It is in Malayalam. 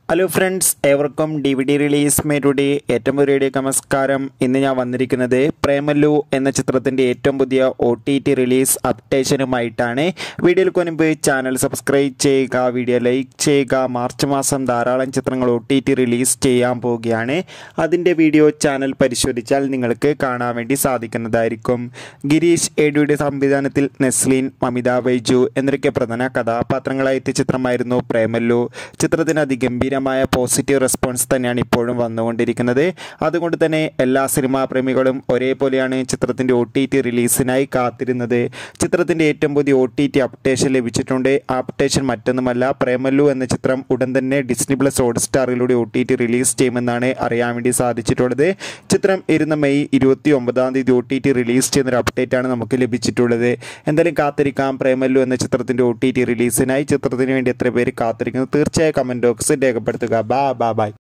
ഹലോ ഫ്രണ്ട്സ് ഏവർക്കും ഡി വി ഡി റിലീസ് മേരുടെ ഏറ്റവും പുതിയ നമസ്കാരം ഇന്ന് ഞാൻ വന്നിരിക്കുന്നത് പ്രേമലു എന്ന ചിത്രത്തിൻ്റെ ഏറ്റവും പുതിയ ഒ ടി ടി റിലീസ് അപ്ഡേഷനുമായിട്ടാണ് വീഡിയോയിൽ മുൻപ് ചാനൽ സബ്സ്ക്രൈബ് ചെയ്യുക വീഡിയോ ലൈക്ക് ചെയ്യുക മാർച്ച് മാസം ധാരാളം ചിത്രങ്ങൾ ഒ ടി ടി റിലീസ് ചെയ്യാൻ പോവുകയാണ് അതിൻ്റെ വീഡിയോ ചാനൽ പരിശോധിച്ചാൽ നിങ്ങൾക്ക് കാണാൻ വേണ്ടി സാധിക്കുന്നതായിരിക്കും ഗിരീഷ് ഏഡിയുടെ സംവിധാനത്തിൽ നെസ്ലീൻ മമിത ബൈജു എന്നൊക്കെ പ്രധാന കഥാപാത്രങ്ങളായി എത്തിയ ചിത്രമായിരുന്നു പ്രേമല്ലു ചിത്രത്തിന് അതിഗംഭീരമായ പോസിറ്റീവ് റെസ്പോൺസ് തന്നെയാണ് ഇപ്പോഴും വന്നുകൊണ്ടിരിക്കുന്നത് അതുകൊണ്ട് തന്നെ എല്ലാ സിനിമാ പ്രേമികളും ഒരേപോലെയാണ് ചിത്രത്തിൻ്റെ ഒ ടി ടി റിലീസിനായി കാത്തിരുന്നത് ചിത്രത്തിൻ്റെ ഏറ്റവും പുതിയ ഒ ടി ടി അപ്ഡേഷൻ ലഭിച്ചിട്ടുണ്ട് ആ അപ്ഡേഷൻ മറ്റൊന്നുമല്ല പ്രേമല്ലു എന്ന ചിത്രം ഉടൻ തന്നെ ഡിസ്നി പ്ലസ് ഹോട്ട് സ്റ്റാറിലൂടെ ഒ ടി ടി റിലീസ് ചെയ്യുമെന്നാണ് അറിയാൻ വേണ്ടി സാധിച്ചിട്ടുള്ളത് ചിത്രം ഇരുന്ന മെയ് ഇരുപത്തി ഒമ്പതാം തീയതി ഒ ടി ടി റിലീസ് ചെയ്യുന്നൊരു അപ്ഡേറ്റ് ആണ് നമുക്ക് ലഭിച്ചിട്ടുള്ളത് എന്തായാലും കാത്തിരിക്കാം പ്രേമല്ലു എന്ന ചിത്രത്തിൻ്റെ ഒ ടി ടി റിലീസിനായി ചിത്രത്തിന് വേണ്ടി എത്ര പേര് കാത്തിരിക്കുന്നു തീർച്ചയായും കമൻറ്റ് ബോക്സിൽ രേഖപ്പെടുത്തുക ബാ ബാ ബൈ